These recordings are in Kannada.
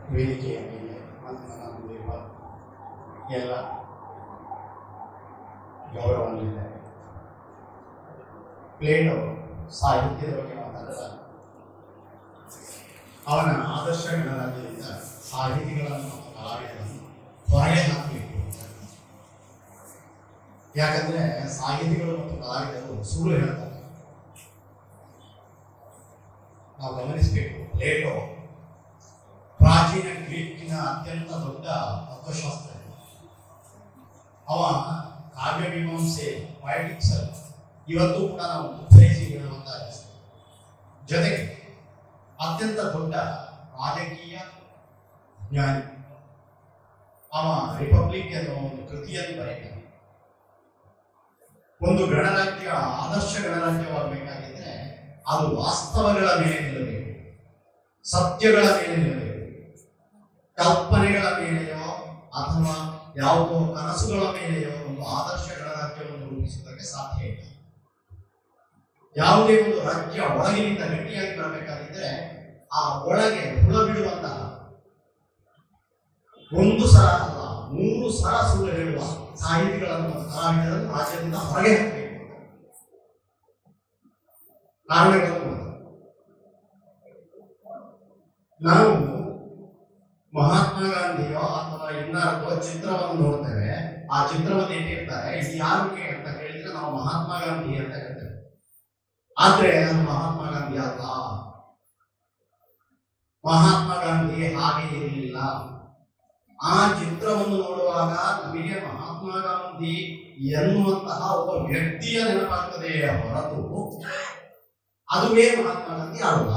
ವೇದಿಕೆಯ ಮೇಲೆ ಮತ್ತು ನನ್ನ ಮುಂದಿರುವ ಎಲ್ಲ ಗೌರವಾನ್ವಿದ್ದಾರೆ ಪ್ಲೇಟೋ ಸಾಹಿತ್ಯದ ಬಗ್ಗೆ ಮಾತಾಡಿದ ಅವನ ಆದರ್ಶಗಳಾದ್ಯಂತ ಸಾಹಿತಿಗಳನ್ನು ಮತ್ತು ಕಲಾವಿದರನ್ನು ಹೊರಗೆ ಹಾಕಬೇಕು ಯಾಕಂದ್ರೆ ಸಾಹಿತಿಗಳು ಮತ್ತು ಕಲಾವಿದರು ಸುಳ್ಳು ಹೇಳ್ತಾರೆ ನಾವು ಗಮನಿಸಬೇಕು ಪ್ಲೇಟೋ ಪ್ರಾಚೀನ ಗ್ರೀಕಿನ ಅತ್ಯಂತ ದೊಡ್ಡ ತತ್ವಶಾಸ್ತ್ರ ಅವ ಕಾವ್ಯ ಮೀಮಾಂಸೆ ಪೊಯಿಟಿಕ್ಸ್ ಇವತ್ತು ಕೂಡ ನಾವು ಉತ್ತರಿಸಿ ಹೇಳುವಂತ ಜೊತೆಗೆ ಅತ್ಯಂತ ದೊಡ್ಡ ರಾಜಕೀಯ ಜ್ಞಾನಿ ಅವ ರಿಪಬ್ಲಿಕ್ ಎನ್ನುವ ಒಂದು ಕೃತಿಯನ್ನು ಬರೆಯುತ್ತಾನೆ ಒಂದು ಗಣರಾಜ್ಯ ಆದರ್ಶ ಗಣರಾಜ್ಯವಾಗಬೇಕಾಗಿದ್ರೆ ಅದು ವಾಸ್ತವಗಳ ಮೇಲೆ ನಿಲ್ಲಬೇಕು ಸತ್ಯಗಳ ಮೇಲೆ ನಿಲ್ಲಬೇಕು ಕಲ್ಪನೆಗಳ ಮೇಲೆಯೋ ಅಥವಾ ಯಾವುದೋ ಕನಸುಗಳ ಮೇಲೆಯೋ ಒಂದು ಆದರ್ಶ ಗಣರಾಜ್ಯವನ್ನು ರೂಪಿಸುವುದಕ್ಕೆ ಸಾಧ್ಯ ಇಲ್ಲ ಯಾವುದೇ ಒಂದು ರಾಜ್ಯ ಒಳಗಿನಿಂದ ಗಟ್ಟಿಯಾಗಿ ಬರಬೇಕಾಗಿದ್ದರೆ ಆ ಒಳಗೆ ಹುಳ ಬಿಡುವಂತಹ ಒಂದು ಸಲ ಅಲ್ಲ ಮೂರು ಸಲ ಸುಳ್ಳು ಹೇಳುವ ಸಾಹಿತಿಗಳನ್ನು ಮತ್ತು ಕಲಾವಿದರನ್ನು ರಾಜ್ಯದಿಂದ ಹೊರಗೆ ಹಾಕಬೇಕು ಕಾರಣಗಳನ್ನು ನಾವು ಮಹಾತ್ಮ ಗಾಂಧಿಯೋ ಅಥವಾ ಇನ್ನಾರದೋ ಚಿತ್ರವನ್ನು ನೋಡ್ತೇವೆ ಆ ಚಿತ್ರವನ್ನು ಇಟ್ಟಿರ್ತಾರೆ ಇದು ಯಾರಿಗೆ ಅಂತ ಹೇಳಿದ್ರೆ ನಾವು ಮಹಾತ್ಮ ಗಾಂಧಿ ಅಂತ ಹೇಳ್ತೇವೆ ಆದ್ರೆ ಅದು ಮಹಾತ್ಮ ಗಾಂಧಿ ಅಲ್ಲ ಮಹಾತ್ಮ ಗಾಂಧಿ ಹಾಗೆ ಇರಲಿಲ್ಲ ಆ ಚಿತ್ರವನ್ನು ನೋಡುವಾಗ ನಮಗೆ ಮಹಾತ್ಮ ಗಾಂಧಿ ಎನ್ನುವಂತಹ ಒಬ್ಬ ವ್ಯಕ್ತಿಯ ನೆನಪಾಗ್ತದೆಯೇ ಹೊರತು ಅದುವೇ ಮಹಾತ್ಮ ಗಾಂಧಿ ಅಲ್ಲ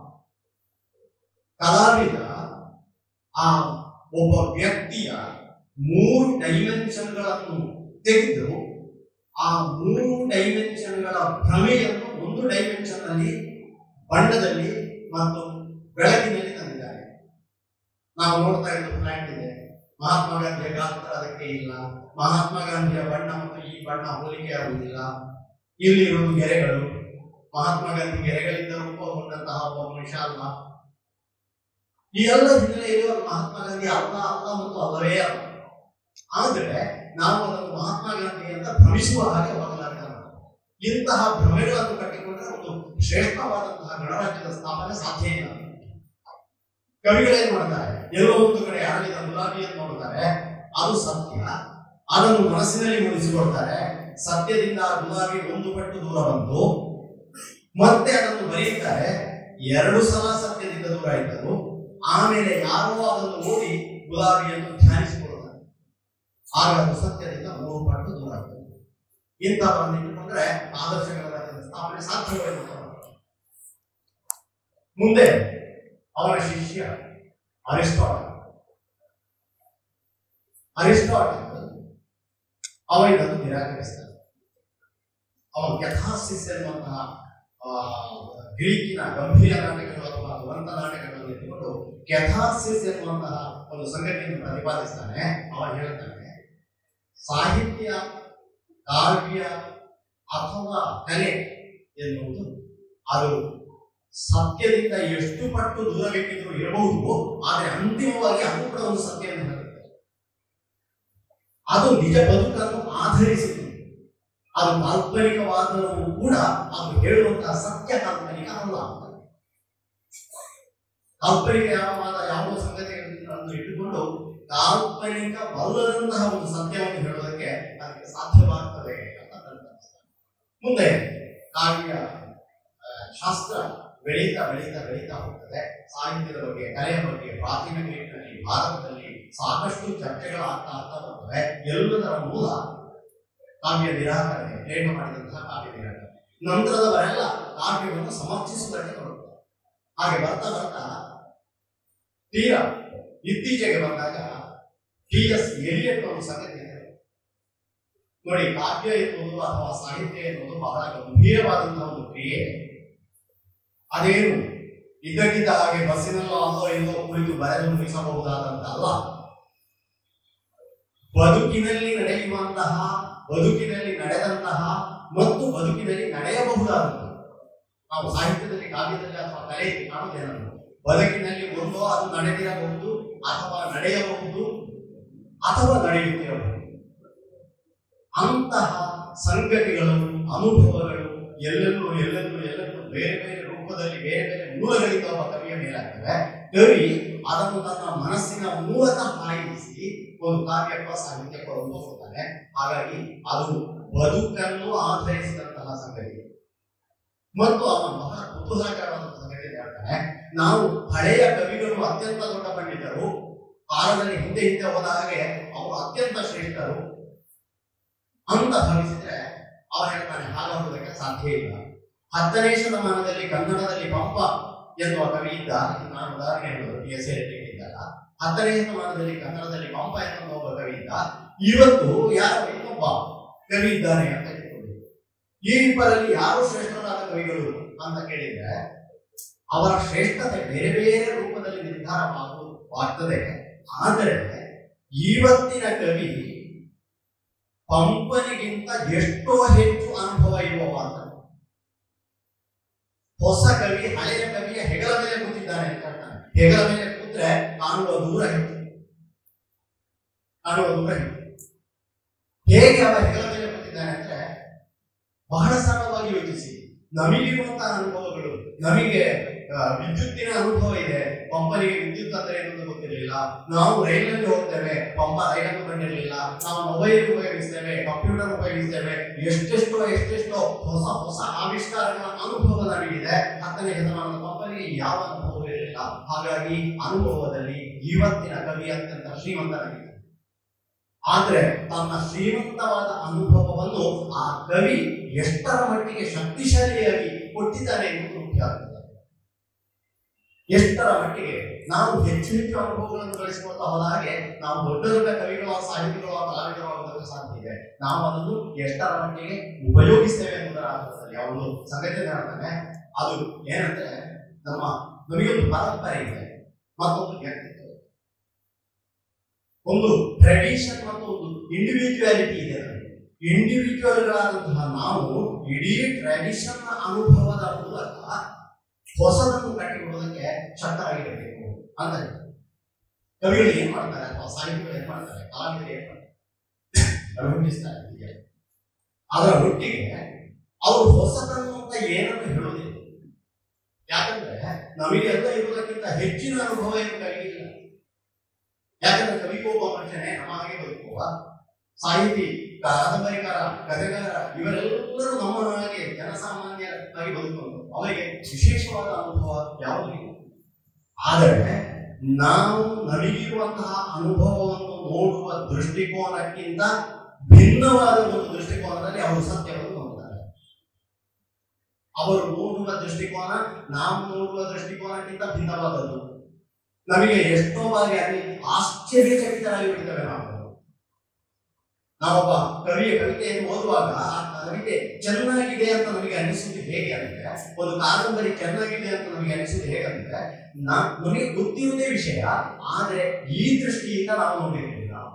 ಕಲಾವಿದ ಆ ಒಬ್ಬ ವ್ಯಕ್ತಿಯ ಮೂರು ಡೈಮೆನ್ಷನ್ಗಳನ್ನು ತೆಗೆದು ಆ ಮೂರು ಡೈಮೆನ್ಷನ್ಗಳ ಭ್ರಮೆಯನ್ನು ಒಂದು ಡೈಮೆನ್ಷನ್ ನಲ್ಲಿ ಬಣ್ಣದಲ್ಲಿ ಮತ್ತು ಬೆಳಕಿನಲ್ಲಿ ತಂದಿದ್ದಾರೆ ನಾವು ನೋಡ್ತಾ ಇದ್ದು ಫ್ಲಾಟ್ ಇದೆ ಮಹಾತ್ಮ ಗಾಂಧಿಯ ಗಾತ್ರ ಅದಕ್ಕೆ ಇಲ್ಲ ಮಹಾತ್ಮ ಗಾಂಧಿಯ ಬಣ್ಣ ಮತ್ತು ಈ ಬಣ್ಣ ಹೋಲಿಕೆ ಆಗುವುದಿಲ್ಲ ಇಲ್ಲಿ ಇರುವುದು ಗೆರೆಗಳು ಮಹಾತ್ಮ ಗಾಂಧಿ ಗೆರೆಗಳಿಂದ ರೂಪುಗೊಂಡಂತಹ ಒಬ್ಬ ಮನುಷ್ಯ ಅಲ್ಲ ಈ ಎಲ್ಲ ಹಿನ್ನೆಲೆಯಲ್ಲಿ ಅವರು ಮಹಾತ್ಮ ಗಾಂಧಿ ಅಲ್ಲ ಅಲ್ಲ ಮತ್ತು ಅಲ್ಲವೇ ಅಲ್ಲ ಆದರೆ ನಾವು ಅದನ್ನು ಮಹಾತ್ಮ ಗಾಂಧಿ ಅಂತ ಭ್ರಮಿಸುವ ಹಾಗೆ ಹೋಗಲಾಗ ಇಂತಹ ಭ್ರಮೆಗಳನ್ನು ಕಟ್ಟಿಕೊಂಡ್ರೆ ಒಂದು ಶ್ರೇಷ್ಠವಾದಂತಹ ಗಣರಾಜ್ಯದ ಸ್ಥಾಪನೆ ಸಾಧ್ಯ ಇಲ್ಲ ಕವಿಗಳೇನ್ ಮಾಡ್ತಾರೆ ಎಲ್ಲೋ ಒಂದು ಕಡೆ ಆಡಳಿತ ಗುಲಾಬಿಯನ್ನು ನೋಡ್ತಾರೆ ಅದು ಸತ್ಯ ಅದನ್ನು ಮನಸ್ಸಿನಲ್ಲಿ ಮೂಡಿಸಿಕೊಳ್ತಾರೆ ಸತ್ಯದಿಂದ ಆ ಗುಲಾಬಿ ಒಂದು ಪಟ್ಟು ದೂರ ಬಂತು ಮತ್ತೆ ಅದನ್ನು ಬರೆಯುತ್ತಾರೆ ಎರಡು ಸಲ ಸತ್ಯದಿಂದ ದೂರ ಇದ್ದರು ಆಮೇಲೆ ಯಾರೋ ಅದನ್ನು ಓದಿ ಗುಲಾಬಿಯನ್ನು ಧ್ಯಾನಿಸಿಕೊಳ್ಳುತ್ತಾರೆ ಆಗ ಅದು ಸತ್ಯದಿಂದ ಮೂರು ಪಟ್ಟು ದೂರ ಆಗ್ತದೆ ಇಂಥವರನ್ನು ಇಟ್ಟುಕೊಂಡ್ರೆ ಆದರ್ಶಗಳ ರಾಜ್ಯದ ಸ್ಥಾಪನೆ ಸಾಧ್ಯವಿಲ್ಲ ಮುಂದೆ ಅವನ ಶಿಷ್ಯ ಅರಿಸ್ಟಾಟಲ್ ಅರಿಸ್ಟಾಟಲ್ ಅವನಿಗದು ನಿರಾಕರಿಸ್ತಾನೆ ಅವನು ಕ್ಯಾಥಾಸಿಸ್ ಎನ್ನುವಂತಹ ಆ, ಗ್ರೀಕಿನ ಗಂಭೀರ ನಾಟಕಗಳು ಅಥವಾ ವಂತ ನಾಟಕಗಳನ್ನು ಇಟ್ಟುಕೊಂಡು ಕ್ಯಾಥಾಸಿಸ್ ಎನ್ನುವಂತಹ ಒಂದು ಸಂಗತಿಯನ್ನು ಪ್ರತಿಪಾದಿಸ್ತಾನೆ ಅವ ಹೇಳ್ತಾನೆ ಸಾಹಿತ್ಯ ಕಾವ್ಯ ಅಥವಾ ಕಲೆ ಎನ್ನುವುದು ಅದು ಸತ್ಯದಿಂದ ಎಷ್ಟು ಪಟ್ಟು ದೂರಬೇಕಿದ್ರು ಇರಬಹುದು ಆದರೆ ಅಂತಿಮವಾಗಿ ಅದು ಕೂಡ ಒಂದು ಸತ್ಯವನ್ನು ಹೇಳುತ್ತೆ ಅದು ನಿಜ ಬದುಕನ್ನು ಆಧರಿಸಿದೆ ಅದು ಕಾಲ್ಪನಿಕವಾದರೂ ಕೂಡ ಅದು ಹೇಳುವಂತಹ ಸತ್ಯ ಕಾಲ್ಪನಿಕ ಅಲ್ಲ ಕಾಲ್ಪನಿಕ ಯಾವಾದ ಯಾವ ಸಂಗತಿಗಳನ್ನು ಇಟ್ಟುಕೊಂಡು ಕಾಲ್ಪನಿಕವಲ್ಲದಂತಹ ಒಂದು ಸತ್ಯವನ್ನು ಹೇಳುವುದಕ್ಕೆ ಅದಕ್ಕೆ ಸಾಧ್ಯವಾಗ್ತದೆ ಅಂತ ಪ್ರತಿಪಾದಿಸ್ತಾನೆ. ಮುಂದೆ ಕಾವ್ಯ ಆ, ಶಾಸ್ತ್ರ ಬೆಳೀತಾ ಬೆಳೀತಾ ಬೆಳೀತಾ ಹೋಗ್ತದೆ ಸಾಹಿತ್ಯದ ಬಗ್ಗೆ ಕಲೆಯ ಬಗ್ಗೆ ಪ್ರಾಚೀನ ಗ್ರೀಕ್ನಲ್ಲಿ ಭಾರತದಲ್ಲಿ ಸಾಕಷ್ಟು ಚರ್ಚೆಗಳು ಆಗ್ತಾ ಆಗ್ತಾ ಬರ್ತವೆ ಎಲ್ಲದರ ಮೂಲ ಕಾವ್ಯ ನಿರಾಕರಣೆ ಪ್ರೇಮ ಮಾಡಿದಂತಹ ಕಾವ್ಯ ನಿರಾಕರಣೆ ನಂತರದವರೆಲ್ಲ ಕಾವ್ಯವನ್ನು ಸಮರ್ಥಿಸುವುದಕ್ಕೆ ಬರುತ್ತಾರೆ ಹಾಗೆ ಬರ್ತಾ ಬರ್ತಾ ತೀರಾ ಇತ್ತೀಚೆಗೆ ಬಂದಾಗ ಟಿ ಎಸ್ ಎಲಿಯಟ್ ಒಂದು ಸಂಗತಿ ಇದೆ ನೋಡಿ ಕಾವ್ಯ ಎನ್ನುವುದು ಅಥವಾ ಸಾಹಿತ್ಯ ಎನ್ನುವುದು ಬಹಳ ಗಂಭೀರವಾದಂತಹ ಒಂದು ಕ್ರಿಯೆ ಅದೇನು ಇದ್ದಕ್ಕಿದ್ದ ಹಾಗೆ ಬಸ್ಸಿನಲ್ಲೋ ಅಲ್ಲೋ ಇಲ್ಲೋ ಕುಳಿತು ಬರೆದು ಮುಗಿಸಬಹುದಾದಂತಲ್ಲ ಬದುಕಿನಲ್ಲಿ ನಡೆಯುವಂತಹ ಬದುಕಿನಲ್ಲಿ ನಡೆದಂತಹ ಮತ್ತು ಬದುಕಿನಲ್ಲಿ ನಡೆಯಬಹುದಾದಂತಹ ನಾವು ಸಾಹಿತ್ಯದಲ್ಲಿ ಕಾವ್ಯದಲ್ಲಿ ಅಥವಾ ಕಲೆಯಲ್ಲಿ ಕಾಣುವುದೇನನ್ನು ಬದುಕಿನಲ್ಲಿ ಒಂದೋ ಅದು ನಡೆದಿರಬಹುದು ಅಥವಾ ನಡೆಯಬಹುದು ಅಥವಾ ನಡೆಯುತ್ತಿರಬಹುದು ಅಂತಹ ಸಂಗತಿಗಳು ಅನುಭವಗಳು ಎಲ್ಲೆಲ್ಲೂ ಎಲ್ಲೆಲ್ಲೂ ಎಲ್ಲೆಲ್ಲೂ ಬೇರೆ ಬೇರೆ ರೂಪದಲ್ಲಿ ಬೇರೆ ಬೇರೆ ಮೂಲಗಳಿಂದ ಒಬ್ಬ ಕವಿಯ ಮೇಲಾಗ್ತವೆ ಕವಿ ಅದನ್ನು ತನ್ನ ಮನಸ್ಸಿನ ಮೂಲಕ ಹಾಯಿಸಿ ಒಂದು ಕಾವ್ಯಕ್ಕ ಸಾಹಿತ್ಯಕ್ಕ ರೂಪಿಸುತ್ತಾನೆ ಹಾಗಾಗಿ ಅದು ಬದುಕನ್ನು ಆಧರಿಸಿದಂತಹ ಸಂಗತಿ ಮತ್ತು ಅವನು ಬಹಳ ಕುತೂಹಲಕರವಾದ ಸಂಗತಿ ಹೇಳ್ತಾನೆ ನಾವು ಹಳೆಯ ಕವಿಗಳು ಅತ್ಯಂತ ದೊಡ್ಡ ಪಂಡಿತರು ಕಾಲದಲ್ಲಿ ಹಿಂದೆ ಹಿಂದೆ ಹೋದ ಹಾಗೆ ಅವರು ಅತ್ಯಂತ ಶ್ರೇಷ್ಠರು ಅಂತ ಭಾವಿಸಿದ್ರೆ ಅವ ಹೇಳ್ತಾನೆ ಹಾಗಾಗುವುದಕ್ಕೆ ಸಾಧ್ಯ ಇಲ್ಲ ಹತ್ತನೇ ಶತಮಾನದಲ್ಲಿ ಕನ್ನಡದಲ್ಲಿ ಪಂಪ ಎನ್ನುವ ಕವಿ ಇದ್ದ ಇದು ನಾನು ಉದಾಹರಣೆ ಹೇಳೋದು ಪಿ ಎಸ್ ಇದ್ದಲ್ಲ ಹತ್ತನೇ ಶತಮಾನದಲ್ಲಿ ಕನ್ನಡದಲ್ಲಿ ಪಂಪ ಎನ್ನುವ ಒಬ್ಬ ಕವಿ ಇದ್ದ ಇವತ್ತು ಯಾರೋ ಇನ್ನೊಬ್ಬ ಕವಿ ಇದ್ದಾನೆ ಅಂತ ಕೇಳಿದ್ರು ಈ ಇಬ್ಬರಲ್ಲಿ ಯಾರು ಶ್ರೇಷ್ಠರಾದ ಕವಿಗಳು ಅಂತ ಕೇಳಿದ್ರೆ ಅವರ ಶ್ರೇಷ್ಠತೆ ಬೇರೆ ಬೇರೆ ರೂಪದಲ್ಲಿ ನಿರ್ಧಾರವಾಗುವಾಗ್ತದೆ ಆದರೆ ಇವತ್ತಿನ ಕವಿ ಪಂಪನಿಗಿಂತ ಎಷ್ಟೋ ಹೆಚ್ಚು ಅನುಭವ ಇರುವವ ಅಂತ ಹೊಸ ಕವಿ ಹಳೆಯ ಕವಿಯ ಹೆಗಲ ಮೇಲೆ ಕೂತಿದ್ದಾನೆ ಅಂತ ಹೇಳ್ತಾನೆ ಹೆಗಲ ಮೇಲೆ ಕೂತ್ರೆ ಕಾಣುವ ದೂರ ಹೆಚ್ಚು ಕಾಣುವ ದೂರ ಹೆಚ್ಚು ಹೇಗೆ ಅವ ಹೆಗಲ ಮೇಲೆ ಕೂತಿದ್ದಾನೆ ಅಂದ್ರೆ ಬಹಳ ಸರಳವಾಗಿ ಯೋಚಿಸಿ ನಮಗಿರುವಂತಹ ಅನುಭವಗಳು ನಮಗೆ ಆ, ವಿದ್ಯುತ್ತಿನ ಅನುಭವ ಇದೆ ಪಂಪನಿಗೆ ವಿದ್ಯುತ್ ಅಂದ್ರೆ ಏನು ಅಂತ ಗೊತ್ತಿರಲಿಲ್ಲ ನಾವು ರೈಲಲ್ಲಿ ಹೋಗ್ತೇವೆ ಪಂಪ ರೈಲನ್ನು ಕಂಡಿರಲಿಲ್ಲ ನಾವು ಮೊಬೈಲ್ ಉಪಯೋಗಿಸ್ತೇವೆ ಕಂಪ್ಯೂಟರ್ ಉಪಯೋಗಿಸ್ತೇವೆ ಎಷ್ಟೆಷ್ಟೋ ಎಷ್ಟೆಷ್ಟೋ ಹೊಸ ಹೊಸ ಆವಿಷ್ಕಾರಗಳ ಅನುಭವ ನಮಗಿದೆ ಹತ್ತನೇ ಶತಮಾನದ ಪಂಪನಿಗೆ ಯಾವ ಅನುಭವ ಇರಲಿಲ್ಲ ಹಾಗಾಗಿ ಅನುಭವದಲ್ಲಿ ಇವತ್ತಿನ ಕವಿ ಅತ್ಯಂತ ಶ್ರೀಮಂತನಾಗಿದ್ದಾನೆ ಆದ್ರೆ ತನ್ನ ಶ್ರೀಮಂತವಾದ ಅನುಭವವನ್ನು ಆ ಕವಿ ಎಷ್ಟರ ಮಟ್ಟಿಗೆ ಶಕ್ತಿಶಾಲಿಯಾಗಿ ಕೊಟ್ಟಿದ್ದಾನೆ ಎನ್ನುವುದು ಮುಖ್ಯ ಆಗ್ತದೆ ಎಷ್ಟರ ಮಟ್ಟಿಗೆ ನಾವು ಹೆಚ್ಚು ಹೆಚ್ಚು ಅನುಭವಗಳನ್ನು ಗಳಿಸಿಕೊಳ್ತಾ ಹೋದ ಹಾಗೆ ನಾವು ದೊಡ್ಡ ದೊಡ್ಡ ಕವಿಗಳು ಸಾಹಿತಿಗಳು ಕಲಾವಿದರು ಆಗೋದಕ್ಕೆ ಸಾಧ್ಯ ಇದೆ ನಾವು ಅದನ್ನು ಎಷ್ಟರ ಮಟ್ಟಿಗೆ ಉಪಯೋಗಿಸ್ತೇವೆ ಎಂಬುದರ ಅರ್ಥದಲ್ಲಿ ಯಾವುದು ಸಂಗತಿ ಹೇಳ್ತಾನೆ ಅದು ಏನಂದ್ರೆ ನಮ್ಮ ನಮಗೊಂದು ಪರಂಪರೆ ಇದೆ ಮತ್ತೊಂದು ವ್ಯಕ್ತಿತ್ವ ಒಂದು ಟ್ರೆಡಿಷನ್ ಮತ್ತು ಒಂದು ಇಂಡಿವಿಜುವಾಲಿಟಿ ಇದೆ ನಮಗೆ ಇಂಡಿವಿಜುವಲ್ಗಳಾದಂತಹ ನಾವು ಇಡೀ ಟ್ರೆಡಿಷನ್ ಅನುಭವದ ಮೂಲಕ ಹೊಸದನ್ನು ಕಟ್ಟಿಕೊಳ್ಳೋದಕ್ಕೆ ಶಕ್ತರಾಗಿರಬೇಕು ಅಂತ ಹೇಳ್ತಾರೆ. ಕವಿಗಳು ಏನ್ ಮಾಡ್ತಾರೆ ಅಥವಾ ಸಾಹಿತಿಗಳು ಏನ್ ಮಾಡ್ತಾರೆ ಕಲಾವಿದರು ಏನ್ ಮಾಡ್ತಾರೆ ಅಳವಡಿಸ್ತಾರೆ ಹೀಗೆ. ಅದರ ಒಟ್ಟಿಗೆ ಅವರು ಹೊಸದನ್ನು ಅಂತ ಏನನ್ನು ಹೇಳೋದಿಲ್ಲ ಯಾಕಂದ್ರೆ ನಮಗೆ ಎಲ್ಲ ಇರುವುದಕ್ಕಿಂತ ಹೆಚ್ಚಿನ ಅನುಭವ ಏನು ಕವಿಗಿಲ್ಲ ಯಾಕಂದ್ರೆ ಕವಿಗೂ ಒಬ್ಬ ಮನುಷ್ಯನೇ ನಮ್ಮ ಹಾಗೆ ಬದುಕುವ ಸಾಹಿತಿ ಕಾದಂಬರಿಕಾರ ಕಥೆಗಾರ ಇವರೆಲ್ಲರೂ ನಮ್ಮ ಹಾಗೆ ಜನಸಾಮಾನ್ಯರಾಗಿ ಬದುಕುವರು ಅವರಿಗೆ ವಿಶೇಷವಾದ ಅನುಭವ ಯಾವುದೂ ಇಲ್ಲ ಆದರೆ ನಾವು ನಮಗಿರುವಂತಹ ಅನುಭವವನ್ನು ನೋಡುವ ದೃಷ್ಟಿಕೋನಕ್ಕಿಂತ ಭಿನ್ನವಾದ ಒಂದು ದೃಷ್ಟಿಕೋನದಲ್ಲಿ ಅವರು ಸತ್ಯವನ್ನು ನೋಡ್ತಾರೆ ಅವರು ನೋಡುವ ದೃಷ್ಟಿಕೋನ ನಾವು ನೋಡುವ ದೃಷ್ಟಿಕೋನಕ್ಕಿಂತ ಭಿನ್ನವಾದದ್ದು ನಮಗೆ ಎಷ್ಟೋ ಬಾರಿ ಅಲ್ಲಿ ಆಶ್ಚರ್ಯಚಕಿತರಾಗಿ ಬಿಡ್ತೇವೆ ನಾವು ನಾವೊಬ್ಬ ಕವಿಯ ಕವಿತೆಯನ್ನು ಓದುವಾಗ ಆ ಕವಿತೆ ಚೆನ್ನಾಗಿದೆ ಅಂತ ನಮಗೆ ಅನಿಸುವುದು ಹೇಗೆ ಅಂದ್ರೆ ಒಂದು ಕಾದಂಬರಿ ಚೆನ್ನಾಗಿದೆ ಅಂತ ನಮಗೆ ಅನಿಸುವುದು ಹೇಗಂದ್ರೆ ನಾ- ನಮಗೆ ಗೊತ್ತಿರುವುದೇ ವಿಷಯ ಆದರೆ ಈ ದೃಷ್ಟಿಯಿಂದ ನಾವು ನೋಡಿರಲಿಲ್ಲ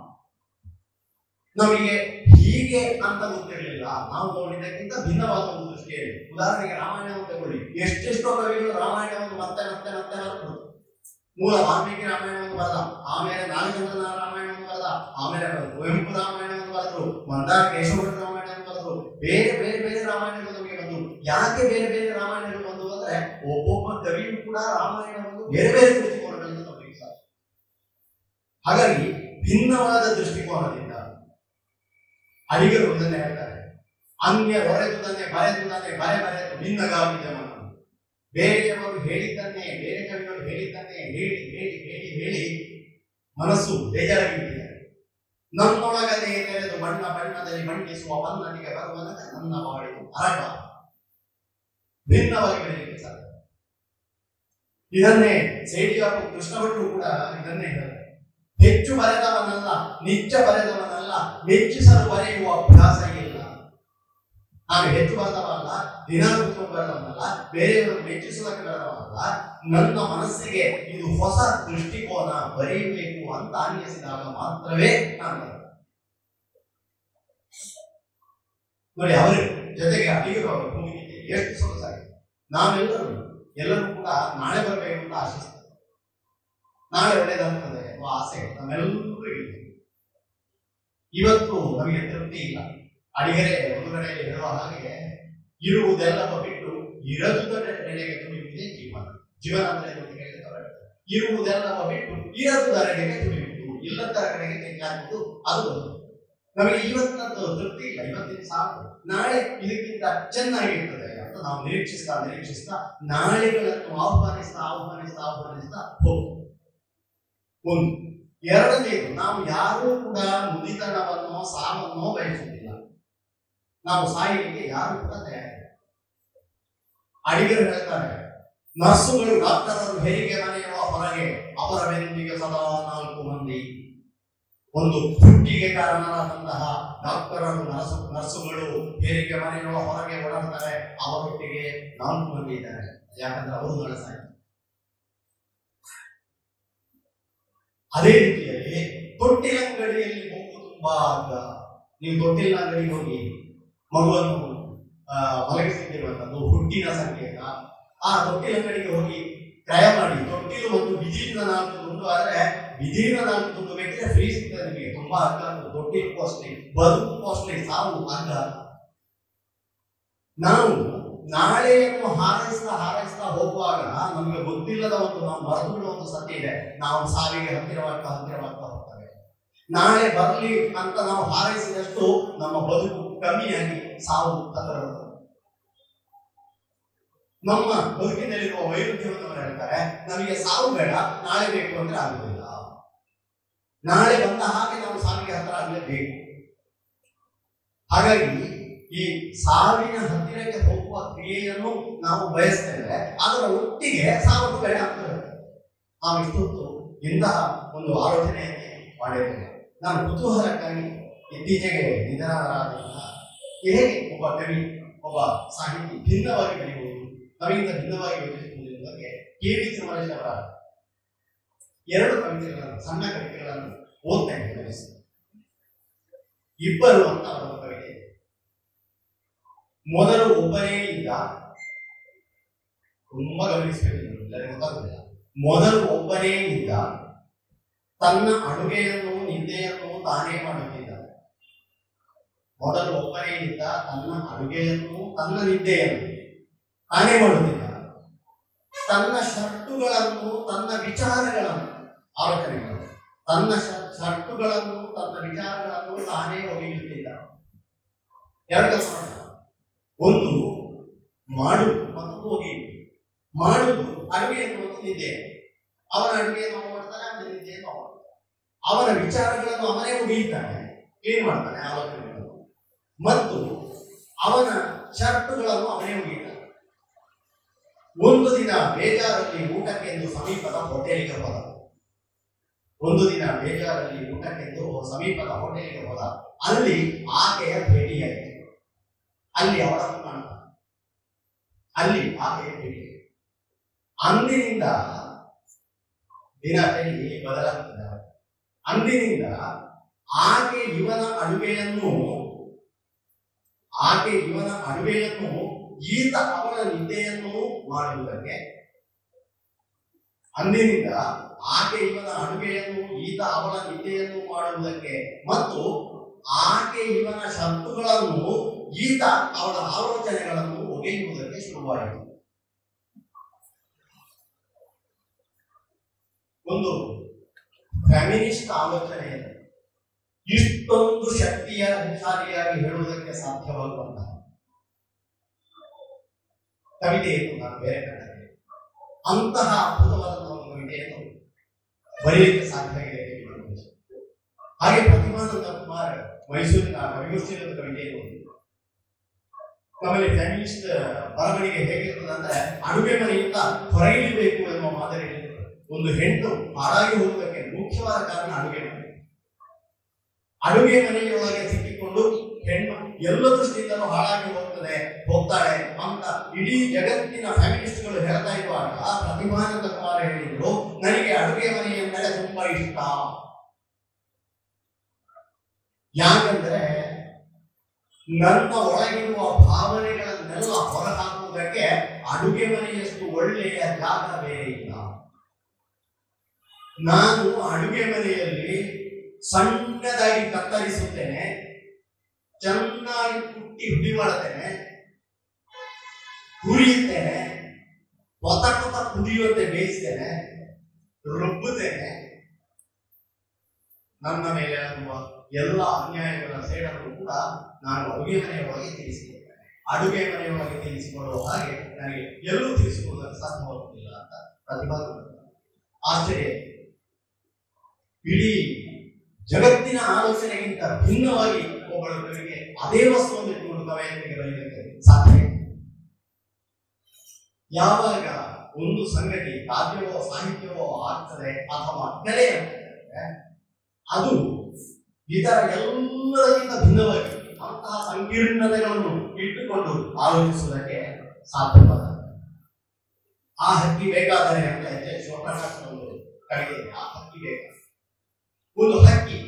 ನಮಗೆ ಹೀಗೆ ಅಂತ ಗೊತ್ತಿರಲಿಲ್ಲ ನಾವು ನೋಡಿದ್ದಕ್ಕಿಂತ ಭಿನ್ನವಾದ ಒಂದು ದೃಷ್ಟಿಯಲ್ಲಿ ಉದಾಹರಣೆಗೆ ರಾಮಾಯಣವನ್ನು ತಗೊಳ್ಳಿ ಎಷ್ಟೆಷ್ಟೋ ಕವಿಗಳು ರಾಮಾಯಣವನ್ನು ಮತ್ತೆ ಮತ್ತೆ ಮತ್ತೆ ಬರೆದ್ರು ಮೂಲ ವಾಲ್ಮೀಕಿ ರಾಮಾಯಣವನ್ನು ಬರೆದ ಆಮೇಲೆ ನಾಗಚಂದ್ರನ ರಾಮಾಯಣವನ್ನು ಬರೆದ ಆಮೇಲೆ ಕುವೆಂಪು ರಾಮಾಯಣವನ್ನು ಬರೆದ್ರು ಮಂದಾರ ಕೇಶವಭಟ್ ರಾಮಾಯಣವನ್ನು ಬರೆದ್ರು ಬೇರೆ ಬೇರೆ ಬೇರೆ ರಾಮಾಯಣಗಳು ನಮಗೆ ಬಂದು ಯಾಕೆ ಬೇರೆ ಬೇರೆ ರಾಮಾಯಣಗಳು ಬಂದು ಅಂದ್ರೆ ಒಬ್ಬೊಬ್ಬ ಕವಿಯು ಕೂಡ ರಾಮಾಯಣವನ್ನು ಬೇರೆ ಬೇರೆ ದೃಷ್ಟಿಕೋನಗಳಿಂದ ನೋಡಲಿಕ್ಕೆ ಸಾಧ್ಯ ಹಾಗಾಗಿ ಭಿನ್ನವಾದ ದೃಷ್ಟಿಕೋನದಿಂದ ಅಡಿಗರು ಇದನ್ನೇ ಹೇಳ್ತಾರೆ ಅನ್ಯ ಹೊರೆದುದನ್ನೇ ಬರೆದುದನ್ನೇ ಬರೆ ಬರೆದು ಭಿನ್ನಗಾಗಿದೆ ಮನ ಬೇರೆಯವರು ಹೇಳಿದ್ದನ್ನೇ ಬೇರೆ ಕವಿಗಳು ಹೇಳಿದ್ದನ್ನೇ ಹೇಳಿ ಹೇಳಿ ಹೇಳಿ ಹೇಳಿ ಮನಸ್ಸು ಬೇಜಾರಾಗಿಬಿಟ್ಟಿದೆ ನನ್ನೊಳಗದೆ ತೆರೆದು ಬಣ್ಣ ಬಣ್ಣದಲ್ಲಿ ಮಂಡಿಸುವ ಬನ್ನನಿಗೆ ಬರುವನಕ ನನ್ನ ಬಾಳಿದು ಅರಗ ಭಿನ್ನವಾಗಿ ಬೆಳೆಯಲಿಕ್ಕೆ ಸಾಧ್ಯ ಇದನ್ನೇ ಸೇಡಿಯಾರು ಕೃಷ್ಣ ಭಟ್ರು ಕೂಡ ಇದನ್ನೇ ಹೇಳ್ತಾರೆ ಹೆಚ್ಚು ಬರೆದವನಲ್ಲ ನಿಚ್ಚ ಬರೆದವನಲ್ಲ ಮೆಚ್ಚಿಸಲು ಬರೆಯುವ ಅಭ್ಯಾಸ ಇಲ್ಲ ನಾನು ಹೆಚ್ಚು ಬರೆದವನಲ್ಲ ದಿನಾಂಕ ಬರೆದವನಲ್ಲ ಬೇರೆಯವರು ಮೆಚ್ಚಿಸುವುದಕ್ಕೆ ಬರೆದವನಲ್ಲ ನನ್ನ ಮನಸ್ಸಿಗೆ ಇದು ಹೊಸ ದೃಷ್ಟಿಕೋನ ಬರೆಯಬೇಕು ಅಂತ ಅನ್ನಿಸಿದಾಗ ಮಾತ್ರವೇ ನಾನು ಬರೆದೆ. ನೋಡಿ ಅವರು ಜೊತೆಗೆ ಅಲ್ಲಿಗರು ಅವರ ಭೂಮಿಗೆ ಎಷ್ಟು ಸೊಗಸಾಗಿದೆ ನಾವೆಲ್ಲರೂ ಎಲ್ಲರೂ ಕೂಡ ನಾಳೆ ಬರಬೇಕು ಅಂತ ಆಶಿಸ್ತಾರೆ ನಾಳೆ ಒಳ್ಳೇದಾಗ್ತದೆ ಎಂಬ ಆಸೆ ನಮ್ಮೆಲ್ಲರಿಗೂ ಇದೆ ಇವತ್ತು ನಮಗೆ ತೃಪ್ತಿ ಇಲ್ಲ ಅಡಿಗೆರೆ ಒಂದು ಕಡೆಯಲ್ಲಿ ಹೇಳುವ ಹಾಗೆ ಇರುವುದೆಲ್ಲವ ಬಿಟ್ಟು ಇರದುದರೆಡೆಗೆ ತುಳಿಯುವುದೇ ಜೀವನ ಜೀವನ ಅಂದ್ರೆ ಏನು ಅಂತ ಕೇಳಿದ್ರೆ ಅವ್ರು ಹೇಳ್ತಾರೆ. ಇರುವುದೆಲ್ಲವ ಬಿಟ್ಟು ಇರದುದರೆಡೆಗೆ ತುಳಿಯುವುದು ಇಲ್ಲದರ ಕಡೆಗೆ ತೆಗೆದುವುದು ಅದು ಒಂದು. ನಮಗೆ ಇವತ್ತದ್ದು ತೃಪ್ತಿ ಇಲ್ಲ ಇವತ್ತಿನ ಸಾಕು ನಾಳೆ ಇದಕ್ಕಿಂತ ಚೆನ್ನಾಗಿರ್ತದೆ ಅಂತ ನಾವು ನಿರೀಕ್ಷಿಸ್ತಾ ನಿರೀಕ್ಷಿಸ್ತಾ ನಾಳೆಗಳನ್ನು ಆಹ್ವಾನಿಸ್ತಾ ಆಹ್ವಾನಿಸ್ತಾ ಆಹ್ವಾನಿಸ್ತಾ ಹೋಗ್ತೀವಿ ಒಂದು ಎರಡನೇದು ನಾವು ಯಾರೂ ಕೂಡ ಮುದಿತನವನ್ನು ಸಾವನ್ನು ಬಯಸುವುದಿಲ್ಲ ನಾವು ಸಾಯಲಿಕ್ಕೆ ಯಾರು ಕೂಡ ತಯಾರಿಲ್ಲ ಅಡಿಗರು ಹೇಳ್ತಾರೆ ನರ್ಸುಗಳು ಡಾಕ್ಟರರು ಹೆರಿಗೆ ಮನೆಯ ಹೊರಗೆ ಅವರ ಬೆನ್ನಿಗೆ ಸದಾ ನಾಲ್ಕು ಮಂದಿ ಒಂದು ಹುಟ್ಟಿಗೆ ಕಾರಣರಾದಂತಹ ಡಾಕ್ಟರರು ನರ್ಸು ನರ್ಸುಗಳು ಹೆರಿಗೆ ಮನೆಯ ಹೊರಗೆ ಓಡಾಡ್ತಾರೆ ಅವರೊಟ್ಟಿಗೆ ನಾಲ್ಕು ಮಂದಿ ಇದ್ದಾರೆ ಯಾಕಂದ್ರೆ ಅವರು ನಾಳೆ ಸಾಯ್ತಾರೆ ಅದೇ ರೀತಿಯಲ್ಲಿ ತೊಟ್ಟಿಲಂಗಡಿಯಲ್ಲಿ ಹೋಗು ತುಂಬಾ ಅಗ್ಗ ನೀವು ತೊಟ್ಟಿಲ ಅಂಗಡಿಗೆ ಹೋಗಿ ಮಗುವನ್ನು ಆ, ಮಲಗಿಸುತ್ತಿರುವಂತದ್ದು ಹುಟ್ಟಿನ ಸಂಕೇತ ಆ ತೊಟ್ಟಿಲಂಗಡಿಗೆ ಹೋಗಿ ಕ್ರಯ ಮಾಡಿ ತೊಟ್ಟಿಲು ಒಂದು ಬಿದಿರಿನ ನಾಲ್ಕು ತುಂಡು ಆದ್ರೆ ಬಿದಿರಿನ ನಾಲ್ಕು ತುಂಡು ಬೇಕಿದ್ರೆ ಫ್ರೀ ಸಿಗ್ತದೆ ನಿಮಗೆ ತುಂಬಾ ಅಗ್ಗ ಅಂತ ತೊಟ್ಟಿಲು ಕಾಸ್ಟ್ಲಿ ಬದುಕು ಕಾಸ್ಟ್ಲಿ ಸಾವು ಅಗ್ಗ ನಾವು ನಾಳೆಯನ್ನು ಹಾರೈಸ್ತಾ ಹಾರೈಸ್ತಾ ಹೋಗುವಾಗ ನಮಗೆ ಗೊತ್ತಿಲ್ಲದ ಒಂದು ನಾವು ಮರೆತು ಬಿಡುವ ಒಂದು ಸತ್ಯ ಇದೆ ನಾವು ಸಾವಿಗೆ ಹತ್ತಿರವಾಗ್ತಾ ಹತ್ತಿರವಾಗ್ತಾ ಹೋಗ್ತೇವೆ ನಾಳೆ ಬರಲಿ ಅಂತ ನಾವು ಹಾರೈಸಿದಷ್ಟು ನಮ್ಮ ಬದುಕು ಕಮ್ಮಿಯಾಗಿ ಸಾವು ಹತ್ತಿರ ಬರ್ತದೆ. ನಮ್ಮ ಬದುಕಿನಲ್ಲಿರುವ ವೈರುಧ್ಯವನ್ನು ಅವರು ಹೇಳ್ತಾರೆ ನಮಗೆ ಸಾವು ಬೇಡ ನಾಳೆ ಬೇಕು ಅಂದ್ರೆ ಆಗುದಿಲ್ಲ ನಾಳೆ ಬಂದ ಹಾಗೆ ನಾವು ಸಾವಿಗೆ ಹತ್ತಿರ ಆಗಲೇಬೇಕು ಹಾಗಾಗಿ ಈ ಸಾವಿನ ಹತ್ತಿರಕ್ಕೆ ಹೋಗುವ ಕ್ರಿಯೆಯನ್ನು ನಾವು ಬಯಸ್ತೇವೆ ಅದರ ಒಟ್ಟಿಗೆ ಸಾವು ಬೇಡ ಆಗ್ತದೆ ನಾವು ಇಷ್ಟೊತ್ತು ಇಂತಹ ಒಂದು ಆಲೋಚನೆಯನ್ನೇ ಮಾಡಿದ್ದೇವೆ ನಾನು ಕುತೂಹಲಕ್ಕಾಗಿ ಇತ್ತೀಚೆಗೆ ನಿಧನರಾದಂತಹ ಹೇಗೆ ಒಬ್ಬ ಕವಿ ಒಬ್ಬ ಸಾಹಿತಿ ಭಿನ್ನವಾಗಿ ಬೆಳೆಯುವುದು ನಮಗಿಂತ ಭಿನ್ನವಾಗಿ ಯೋಚಿಸುವುದು ಎಂಬ ಬಗ್ಗೆ ಕೆ ವಿ ತಿರುಮಲೇಶ್ ಅವರ ಎರಡು ಕವಿತೆಗಳನ್ನು ಸಣ್ಣ ಕವಿತೆಗಳನ್ನು ಓದ್ತಾ ಇದ್ದೇನೆ ಇಬ್ಬರು ಅಂತ ಅವರ ಕವಿತೆ ಇದೆ. ಮೊದಲು ಒಬ್ಬನೇ ಇದ್ದ ತುಂಬಾ ಗಮನಿಸಬೇಕು ನೀವು, ಎಲ್ಲರಿಗೂ ಗೊತ್ತಾಗುದಿಲ್ಲ ಮೊದಲು ಒಬ್ಬನೇ ಇದ್ದ ತನ್ನ ಅಡುಗೆಯನ್ನು ನಿದ್ದೆಯನ್ನು ತಾನೇ ಮಾಡುತ್ತಿದ್ದ ಮೊದಲು ಒಬ್ಬನೇ ಇದ್ದ ತನ್ನ ಅಡುಗೆಯನ್ನು ತನ್ನ ನಿದ್ದೆಯನ್ನು ತಾನೇ ಮಾಡುತ್ತಿದ್ದ ತನ್ನ ಶರ್ಟುಗಳನ್ನು ತನ್ನ ವಿಚಾರಗಳನ್ನು ಆಲೋಚನೆ ಮಾಡು ತನ್ನ ಶ- ಶರ್ಟುಗಳನ್ನು ತನ್ನ ವಿಚಾರಗಳನ್ನು ತಾನೇ ಒಗೆಯುತ್ತಿದ್ದ ಎರಡು ಕೆಲಸ ಮಾಡ್ದ. ಒಂದು ಮಾಡುವುದು ಮತ್ತು ಒಗೆಯುವುದು ಮಾಡುವುದು ಅಡುಗೆಯನ್ನು ಮತ್ತು ನಿದ್ದೆ ಅವನ ಅಡುಗೆಯನ್ನು ಅವನು ಮಾಡ್ತಾನೆ ಅವನ ನಿದ್ದೆಯನ್ನು ಅವನು ಮಾಡ್ತಾನೆ. ಅವನ ವಿಚಾರಗಳನ್ನು ಅವನೇ ಒಗೆಯುತ್ತಾನೆ ಕ್ಲೀನ್ ಮಾಡ್ತಾನೆ ಆಲೋಚನೆಗಳನ್ನು ಮತ್ತು ಅವನ ಶರ್ಟುಗಳನ್ನು ಅವನೇ ಒಗೆಯುತ್ತಾನೆ ಒಂದು ದಿನ ಬೇಜಾರಲ್ಲಿ ಊಟಕ್ಕೆಂದು ಸಮೀಪದ ಹೋಟೆಲಿಗೆ ಹೋದ ಒಂದು ದಿನ ಬೇಜಾರಲ್ಲಿ ಊಟಕ್ಕೆಂದು ಸಮೀಪದ ಹೋಟೆಲಿಗೆ ಹೋದ ಅಲ್ಲಿ ಆಕೆಯ ಭೇಟಿಯಾಯಿತು ಅಲ್ಲಿ ಅವಳನ್ನು ಕಾಣ್ತಾನೆ ಅಲ್ಲಿ ಆಕೆಯ ಭೇಟಿ ಅಂದಿನಿಂದ ದಿನಚರಿ ಬದಲಾಗ್ತಿದ್ದಾಳೆ ಅಂದಿನಿಂದ ಆಕೆ ಇವನ ಅಡುಗೆಯನ್ನು ಆಕೆ ಇವನ ಅಡುಗೆಯನ್ನು ಈತ ಅವಳ ನಿದ್ದೆಯನ್ನು ಮಾಡುವುದಕ್ಕೆ ಅಂದಿನಿಂದ ಆಕೆ ಇವನ ಅಡುಗೆಯನ್ನು ಈತ ಅವಳ ನಿದ್ದೆಯನ್ನು ಮಾಡುವುದಕ್ಕೆ ಮತ್ತು ಆಕೆ ಇವನ ಶಬ್ದಗಳನ್ನು ಈತ ಅವಳ ಆಲೋಚನೆಗಳನ್ನು ಒಗೆಯುವುದಕ್ಕೆ ಶುರುವಾಯಿತು ಒಂದು ಫ್ಯಾಮಿನಿಸ್ಟ್ ಆಲೋಚನೆಯನ್ನು ಇಷ್ಟೊಂದು ಶಕ್ತಿಯ ಶಾಲಿಯಾಗಿ ಹೇಳುವುದಕ್ಕೆ ಸಾಧ್ಯವಾಗುವಂತಹ ಕವಿತೆಯನ್ನು ನಾನು ಬೇರೆ ಕಂಡಿದ್ದೇನೆ ಅಂತಹ ಅದ್ಭುತವಾದಂತಹ ಒಂದು ಕವಿತೆಯನ್ನು ಬರೆಯಲಿಕ್ಕೆ ಸಾಧ್ಯ ಇದೆ ಎಂದು ನಾನು ಭಾವಿಸುತ್ತೇನೆ. ಹಾಗೆ ಪ್ರತಿಮಾನಂದ ಕುಮಾರ್ ಮೈಸೂರಿನ ಕವಿಗೋಷ್ಠಿಯಲ್ಲಿ ಒಂದು ಕವಿತೆಯನ್ನು ಓದಿದ್ರು. ನಮ್ಮಲ್ಲಿ ಫ್ಯಾಮಿಲಿಸ್ಟ್ ಬರವಣಿಗೆ ಹೇಗಿರ್ತದೆ ಅಂದ್ರೆ ಅಡುಗೆ ಮನೆಯಿಂದ ಹೊರಗಿಳಿಬೇಕು ಎಂಬ ಮಾದರಿಯಲ್ಲಿ ಒಂದು ಹೆಣ್ಣು ಹಾಳಾಗಿ ಹೋಗುವುದಕ್ಕೆ ಮುಖ್ಯವಾದ ಕಾರಣ ಅಡುಗೆ ಮನೆ ಅಡುಗೆ ಮನೆಯೊಳಗೆ ಸಿಕ್ಕಿಕೊಂಡು ಹೆಣ್ಣು ಎಲ್ಲ ದೃಷ್ಟಿಯಿಂದಲೂ ಹಾಳಾಗಿ ಹೋಗ್ತದೆ ಹೋಗ್ತಾಳೆ ಅಂತ ಇಡೀ ಜಗತ್ತಿನ ಫ್ಯಾಮಿಲಿಸ್ಟ್ಗಳು ಹೇಳ್ತಾ ಇರುವಾಗ ಪ್ರತಿಮಾನಂದ ಕುಮಾರ್ ಹೇಳಿದ್ರು ನನಗೆ ಅಡುಗೆ ಮನೆ ಎಂದರೆ ತುಂಬಾ ಇಷ್ಟ ಯಾಕಂದ್ರೆ ನನ್ನ ಒಳಗಿರುವ ಭಾವನೆಗಳನ್ನೆಲ್ಲ ಹೊರಹಾಕುವುದಕ್ಕೆ ಅಡುಗೆ ಮನೆಯಷ್ಟು ಒಳ್ಳೆಯ ಜಾಗ ಬೇರೆ ಇಲ್ಲ ನಾನು ಅಡುಗೆ ಮನೆಯಲ್ಲಿ ಸಣ್ಣದಾಗಿ ಕತ್ತರಿಸುತ್ತೇನೆ ಚೆನ್ನಾಗಿ ಕುಟ್ಟಿ ಹುಡಿ ಮಾಡುತ್ತೇನೆ ಹುರಿಯುತ್ತೇನೆ ಕೊತ ಕೊತ ಕುದಿಯುವಂತೆ ಬೇಯಿಸ್ತೇನೆ ರುಬ್ಬುತ್ತೇನೆ ನನ್ನ ಮೇಲೆ ಆಗುವ ಎಲ್ಲ ಅನ್ಯಾಯಗಳ ಸೇಡನ್ನು ಕೂಡ ನಾನು ಅಡುಗೆ ಮನೆಯ ಒಳಗೆ ತೀರಿಸಿಕೊಳ್ತೇನೆ ಅಡುಗೆ ಮನೆಯ ಒಳಗೆ ತೀರಿಸಿಕೊಳ್ಳುವ ಹಾಗೆ ನನಗೆ ಎಲ್ಲೂ ತೀರಿಸಿಕೊಳ್ಳಲು ಸಾಧ್ಯವಾಗುತ್ತಿಲ್ಲ ಅಂತ ಪ್ರತಿಪಾದನೆ ಮಾಡ್ತಾರೆ. ಆಶ್ಚರ್ಯ ಇಡೀ ಜಗತ್ತಿನ ಆಲೋಚನೆಗಿಂತ ಭಿನ್ನವಾಗಿ ಒಬ್ಬಳು ಕವಿಗೆ ಅದೇ ವಸ್ತುವನ್ನು ಇಟ್ಟುಕೊಂಡು ಕವಯತ್ರಿಗೆ ಬರೆಯಲಿಕ್ಕೆ ಸಾಧ್ಯ ಇದೆ. ಯಾವಾಗ ಒಂದು ಸಂಗತಿ ಕಾವ್ಯವೋ ಸಾಹಿತ್ಯವೋ ಆಗ್ತದೆ ಅಥವಾ ಕಲೆ ಆಗ್ತದೆ ಅದು ಇತರ ಎಲ್ಲದಕ್ಕಿಂತ ಭಿನ್ನವಾಗಿ ಅಂತಹ ಸಂಕೀರ್ಣತೆಗಳನ್ನು ಇಟ್ಟುಕೊಂಡು ಆಲೋಚಿಸುವುದಕ್ಕೆ ಸಾಧ್ಯವಾದ ಆ ಹಕ್ಕಿ ಬೇಕಾದರೆ ಅಂತ ಎಚ್ ಎಸ್ ಶಿವಪ್ರಕಾಶ್ ಒಂದು ಕವಿತೆ ಇದೆ. ಆ ಹಕ್ಕಿ ಬೇಕು ಒಂದು ಹಕ್ಕಿ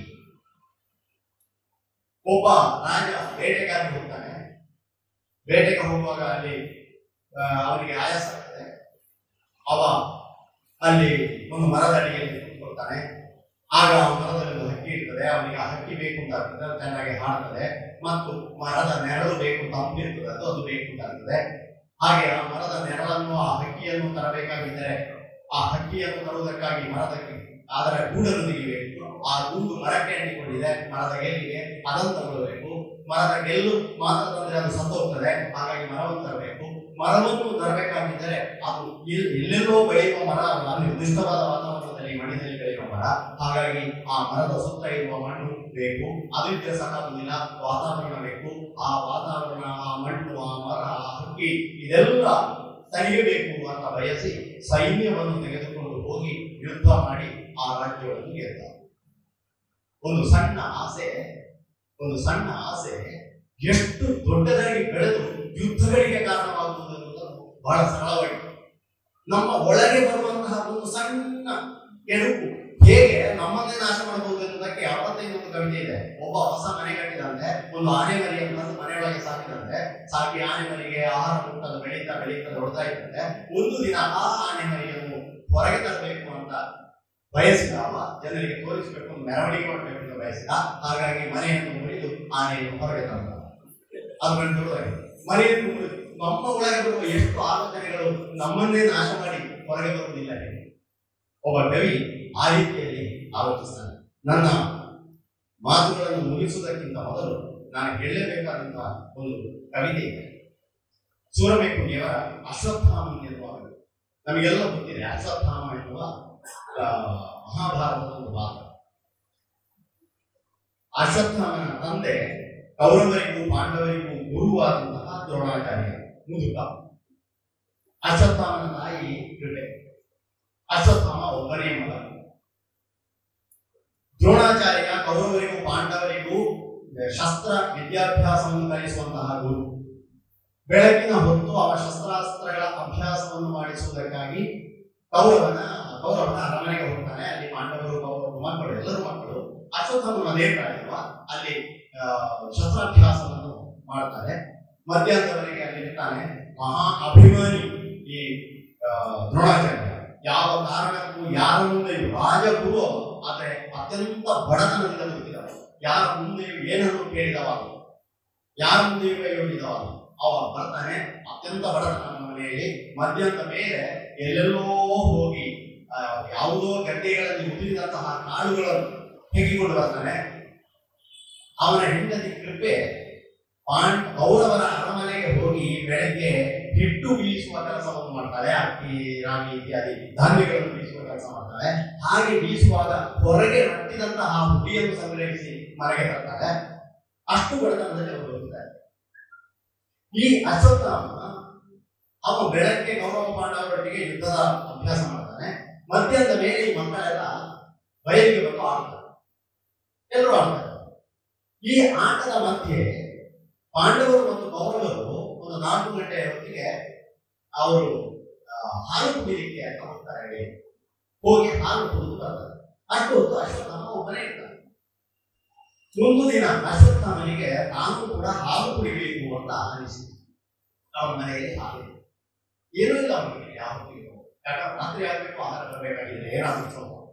ಒಬ್ಬ ರಾಜ ಬೇಟೆಗಾಗಿ ಹೋಗ್ತಾನೆ ಬೇಟೆಗೆ ಹೋಗುವಾಗ ಅಲ್ಲಿ ಆ, ಅವನಿಗೆ ಆಯಾಸ ಆಗ್ತದೆ ಅವ ಅಲ್ಲಿ ಒಂದು ಮರದ ಅಡಿಯಲ್ಲಿ ಕೂತ್ಕೊಳ್ತಾನೆ ಆಗ ಆ ಮರದಲ್ಲಿ ಒಂದು ಹಕ್ಕಿ ಇರ್ತದೆ ಅವನಿಗೆ ಆ ಹಕ್ಕಿ ಬೇಕು ಅಂತ ಆಗ್ತದೆ ಅದು ಚೆನ್ನಾಗಿ ಹಾಡ್ತದೆ ಮತ್ತು ಮರದ ನೆರಳು ಬೇಕು ಅಂತ ಅಂಬಿರ್ತದೆ ಅದು ಅದು ಬೇಕು ಅಂತ ಆಗ್ತದೆ ಹಾಗೆ ಆ ಮರದ ನೆರಳನ್ನು ಆ ಹಕ್ಕಿಯನ್ನು ತರಬೇಕಾಗಿದ್ದರೆ ಆ ಹಕ್ಕಿಯನ್ನು ತರುವುದಕ್ಕಾಗಿ ಮರದಕ್ಕೆ ಅದರ ಗೂಡನ್ನು ತೆಗಿಬೇಕು ಆ ಗೂಡು ಮರಕ್ಕೆ ಅಂಟಿಕೊಂಡಿದೆ ಮರದ ಗೆಲ್ಲಿಗೆ ಅದನ್ನು ತಗೊಳ್ಬೇಕು ಮರದ ಗೆಲ್ಲು ಮಾತ್ರ ತಂದ್ರೆ ಅದು ಸತ್ತು ಹೋಗ್ತದೆ ಹಾಗಾಗಿ ಮರವನ್ನು ತರಬೇಕು ಮರವನ್ನು ತರಬೇಕಾಗಿದ್ದರೆ ಅದು ಎಲ್- ಎಲ್ಲೆಲ್ಲೋ ಬೆಳೆಯುವ ಮರ ಅಲ್ಲ ನಿರ್ದಿಷ್ಟವಾದ ವಾತಾವರಣದಲ್ಲಿ ಮಣ್ಣಿನಲ್ಲಿ ಬೆಳೆಯುವ ಮರ ಹಾಗಾಗಿ ಆ ಮರದ ಸುತ್ತ ಇರುವ ಮಣ್ಣು ಬೇಕು ಅದಿದ್ರೆ ಸಾಕಾಗುವುದಿಲ್ಲ ವಾತಾವರಣ ಬೇಕು ಆ ವಾತಾವರಣ ಆ ಮಣ್ಣು ಆ ಮರ ಆ ಹಕ್ಕಿ ಇದೆಲ್ಲ ತೆಗೆಯಬೇಕು ಅಂತ ಬಯಸಿ ಸೈನ್ಯವನ್ನು ತೆಗೆದುಕೊಂಡು ಹೋಗಿ ಯುದ್ಧ ಮಾಡಿ ಆ ರಾಜ್ಯವನ್ನು ಗೆದ್ದ ಒಂದು ಸಣ್ಣ ಆಸೆ ಒಂದು ಸಣ್ಣ ಆಸೆ ಎಷ್ಟು ದೊಡ್ಡದಾಗಿ ಬೆಳೆದು ಯುದ್ಧಗಳಿಗೆ ಕಾರಣವಾಗುವುದು ಎನ್ನುವುದನ್ನು ಬಹಳ ಸರಳವಾಗಿ ನಮ್ಮ ಒಳಗೆ ಬರುವಂತಹ ಒಂದು ಸಣ್ಣ ಕೆಡುಕು ಹೇಗೆ ನಮ್ಮನ್ನೇ ನಾಶ ಮಾಡಬಹುದು ಎನ್ನುವುದಕ್ಕೆ ಯಾವತ್ತೈದು ಒಂದು ಕವಿತೆ ಇದೆ ಒಬ್ಬ ಹೊಸ ಮನೆ ಕಟ್ಟಿದಂತೆ ಒಂದು ಆನೆ ಮರಿಯನ್ನು ತಂದು ಮನೆಯೊಳಗೆ ಸಾಕಿದಂತೆ ಸಾಕಿ ಆನೆ ಮರಿಗೆ ಆಹಾರ ಕೊಟ್ಟದು ಬೆಳೀತಾ ಬೆಳೀತಾ ದೊಡ್ಡತಾ ಇದ್ದಂತೆ ಒಂದು ದಿನ ಆ ಆನೆ ಮರಿಯನ್ನು ಹೊರಗೆ ತರಬೇಕು ಅಂತ ಬಯಸಿದ ಅವ ಜನರಿಗೆ ತೋರಿಸಬೇಕು ಮೆರವಣಿಗೆ ಮಾಡಬೇಕು ಅಂತ ಬಯಸಿದ ಹಾಗಾಗಿ ಮನೆಯನ್ನು ಮುರಿದು ಆನೆಯನ್ನು ಹೊರಗೆ ತಂದ ಅದು ಗಂಟುಗಳಾಗಿದೆ ಮನೆಯನ್ನು ಮುರಿದು ನಮ್ಮ ಒಳಗೆ ಬರುವ ಎಷ್ಟು ಆಲೋಚನೆಗಳು ನಮ್ಮನ್ನೇ ನಾಶ ಮಾಡಿ ಹೊರಗೆ ಬರುವುದಿಲ್ಲ ಹೇಳಿ. ಒಬ್ಬ ಕವಿ ಆ ರೀತಿಯಲ್ಲಿ ಆಲೋಚಿಸ್ತಾನೆ ನನ್ನ ಮಾತುಗಳನ್ನು ಮುಗಿಸುವುದಕ್ಕಿಂತ ಮೊದಲು ನಾನು ಹೇಳಲೇಬೇಕಾದಂತಹ ಒಂದು ಕವಿತೆ ಇದೆ ಸೂರಮೇಕುಣಿಯವರ ಅಶ್ವತ್ಥಾಮನ್ ಎನ್ನುವ ಕವಿ. ನಮಗೆಲ್ಲ ಗೊತ್ತಿದೆ ಅಶ್ವತ್ಥಾಮ ಎನ್ನುವ ಆ, ಮಹಾಭಾರತದ ಒಂದು ಭಾಗ ಅಶ್ವತ್ಥಾಮನ ತಂದೆ ಕೌರವರಿಗೂ ಪಾಂಡವರಿಗೂ ಗುರುವಾದಂತಹ ದ್ರೋಣಾಚಾರ್ಯ ಮುದುಕ ಅಶ್ವತ್ಥಾಮನ ತಾಯಿ ಕೃಪೆ ಅಶ್ವತ್ಥಾಮ ಒಬ್ಬನೇ ಮಗ ದ್ರೋಣಾಚಾರ್ಯ ಕೌರವರಿಗೂ ಪಾಂಡವರಿಗೂ ಶಸ್ತ್ರ ವಿದ್ಯಾಭ್ಯಾಸವನ್ನು ಕಲಿಸುವಂತಹ ಗುರು ಬೆಳಗಿನ ಹೊತ್ತು ಅವ ಶಸ್ತ್ರಾಸ್ತ್ರಗಳ ಅಭ್ಯಾಸವನ್ನು ಮಾಡಿಸುವುದಕ್ಕಾಗಿ ಕೌರವನ ಕೌರವನ ಅರಮನೆಗೆ ಹೋಗ್ತಾನೆ ಅಲ್ಲಿ ಪಾಂಡವರು ಕೌರವರು ಮಕ್ಕಳು ಎಲ್ಲರೂ ಮಕ್ಕಳು ಅಶ್ವತ್ಥಾಮನ ಅದೇ ಪ್ರಾಯವ ಅಲ್ಲಿ ಆ, ಶಸ್ತ್ರಾಭ್ಯಾಸವನ್ನು ಮಾಡ್ತಾರೆ ಮಧ್ಯಾಹ್ನದವರೆಗೆ ಅಲ್ಲಿ ಇರ್ತಾನೆ ಮಹಾ ಅಭಿಮಾನಿ ಈ ಆ, ದ್ರೋಣಾಚಾರ್ಯ ಯಾವ ಕಾರಣಕ್ಕೂ ಯಾರ ಮುಂದೆಯೂ ರಾಜಗುರು ಅವ. ಆದ್ರೆ ಅತ್ಯಂತ ಬಡತನದಿಂದ ಬದುಕಿದವ ಯಾರ ಮುಂದೆಯೂ ಏನನ್ನು ಕೇಳಿದವ ಅಲ್ಲ. ಯಾರ ಮುಂದೆಯೂ ಕೈ ಹೊಡಿದವ ಅಲ್ಲ. ಅವ ಬರ್ತಾನೆ ಅತ್ಯಂತ ಬಡತನ ಮನೆಯಲ್ಲಿ ಮಧ್ಯಾಹ್ನದ ಮೇಲೆ ಎಲ್ಲೆಲ್ಲೋ ಹೋಗಿ ಆ, ಯಾವುದೋ ಗದ್ದೆಗಳಲ್ಲಿ ಉದುರಿದಂತಹ ಕಾಳುಗಳನ್ನು ಹೆಕ್ಕಿಕೊಂಡು ಬರ್ತಾನೆ ಅವನ ಹೆಂಡತಿ ಕೃಪೆ ಪಾಂಡ್ ಕೌರವರ ಅರಮನೆಗೆ ಹೋಗಿ ಬೆಳಗ್ಗೆ ಹಿಟ್ಟು ಬೀಸುವ ಕೆಲಸವನ್ನು ಮಾಡ್ತಾಳೆ ಅಕ್ಕಿ ರಾಗಿ ಇತ್ಯಾದಿ ಧಾನ್ಯಗಳನ್ನು ಬೀಸುವ ಕೆಲಸ ಮಾಡ್ತಾಳೆ ಹಾಗೆ ಬೀಸುವಾಗ ಹೊರಗೆ ರಟ್ಟಿದಂತಹ ಹುಡಿಯನ್ನು ಸಂಗ್ರಹಿಸಿ ಮನೆಗೆ ತರ್ತಾಳೆ ಅಷ್ಟು ಬಡತನದಲ್ಲಿ ಅವರು ಬದುಕ್ತಾರೆ ಈ ಅಶ್ವತ್ಥಾಮ ಅವ ಬೆಳಗ್ಗೆ ಕೌರವ ಪಾಂಡವರೊಟ್ಟಿಗೆ ಯುದ್ಧದ ಅಭ್ಯಾಸ ಮಾಡ್ತಾನೆ ಮಧ್ಯಾಹ್ನದ ಮೇಲೆ ಈ ಮಕ್ಕಳೆಲ್ಲ ಬಯಲಿಗೆ ಬಂದು ಆಡ್ತಾರೆ ಎಲ್ಲರೂ ಆಡ್ತಾರೆ ಈ ಆಟದ ಮಧ್ಯೆ ಪಾಂಡವರು ಮತ್ತು ಕೌರವರು ಒಂದು ನಾಲ್ಕು ಗಂಟೆಯ ಹೊತ್ತಿಗೆ ಅವರು ಆ, ಹಾಲು ಕುಡಿಲಿಕ್ಕೆ ಅಂತ ಹೋಗ್ತಾರೆ ಹೇಳಿ ಹೋಗಿ ಹಾಲು ಕುಡಿದು ಬರ್ತಾರೆ ಅಷ್ಟು ಹೊತ್ತು ಅಶ್ವತ್ಥಾಮ ಒಬ್ಬನೇ ಇರ್ತಾನೆ ಒಂದು ದಿನ ಅಶ್ವತ್ಥಾಮನಿಗೆ ತಾನು ಕೂಡ ಹಾಲು ಕುಡಿಬೇಕು ಅಂತ ಅನಿಸಿತು ಅವನ ಮನೆಯಲ್ಲಿ ಹಾಲು ಇದೆ. ಏನೂ ಇಲ್ಲ ಅವನಿಗೆ ಯಾವ ಹೊತ್ತಿಗೆ ಯಾಕಂದ್ರೆ ರಾತ್ರಿ ಆಗಬೇಕು ಆಹಾರ ಬರಬೇಕಾಗಿದೆ ಏನಾದ್ರು ಸ್ವಲ್ಪ